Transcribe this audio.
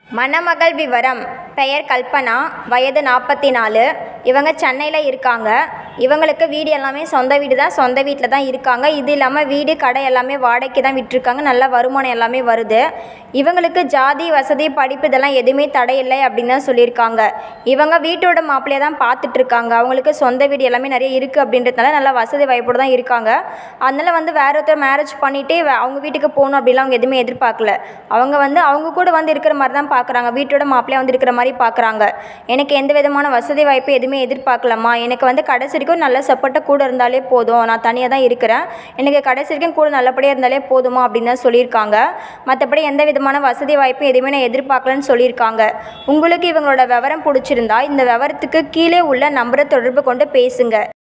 மணமகள் விவரம் பெயர் கல்பனா வயது நாற்பத்தி நாலு இவங்க சென்னையில் இருக்காங்க இவங்களுக்கு வீடு எல்லாமே சொந்த வீடு தான் சொந்த வீட்டில் தான் இருக்காங்க இது இல்லாமல் வீடு கடை எல்லாமே வாடகைக்கு தான் விட்டிருக்காங்க நல்ல வருமானம் எல்லாமே வருது இவங்களுக்கு ஜாதி வசதி படிப்பு இதெல்லாம் எதுவுமே தடை இல்லை அப்படின்னு தான் சொல்லியிருக்காங்க இவங்க வீட்டோட மாப்பிள்ளையை தான் பார்த்துட்ருக்காங்க அவங்களுக்கு சொந்த வீடு எல்லாமே நிறைய இருக்குது அப்படின்றதுனால நல்ல வசதி வாய்ப்போடு தான் இருக்காங்க அதனால் வந்து வேற ஒருத்தர் மேரேஜ் பண்ணிவிட்டு அவங்க வீட்டுக்கு போகணும் அப்படிலாம் அவங்க எதுவுமே எதிர்பார்க்கல அவங்க வந்து அவங்க கூட வந்து இருக்கிற மாதிரி தான் பார்க்குறாங்க வீட்டோட மாப்பிள்ளையா வந்து இருக்கிற மாதிரி பார்க்குறாங்க எனக்கு எந்த விதமான வசதி வாய்ப்பு எதுவுமே எதிர்பார்க்கலம்மா எனக்கு வந்து கடைசி வரைக்கும் நல்ல சப்போர்ட்டாக கூட இருந்தாலே போதும் நான் தனியாக தான் இருக்கிறேன் எனக்கு கடைசி வரைக்கும் கூட நல்லபடியாக இருந்தாலே போதுமா அப்படின்னு தான் சொல்லியிருக்காங்க மற்றபடி எந்த விதமான வசதி வாய்ப்பும் எதுவுமே நான் எதிர்பார்க்கலன்னு சொல்லியிருக்காங்க உங்களுக்கு இவங்களோட விவரம் பிடிச்சிருந்தா இந்த விவரத்துக்கு கீழே உள்ள நம்பரை தொடர்பு கொண்டு பேசுங்க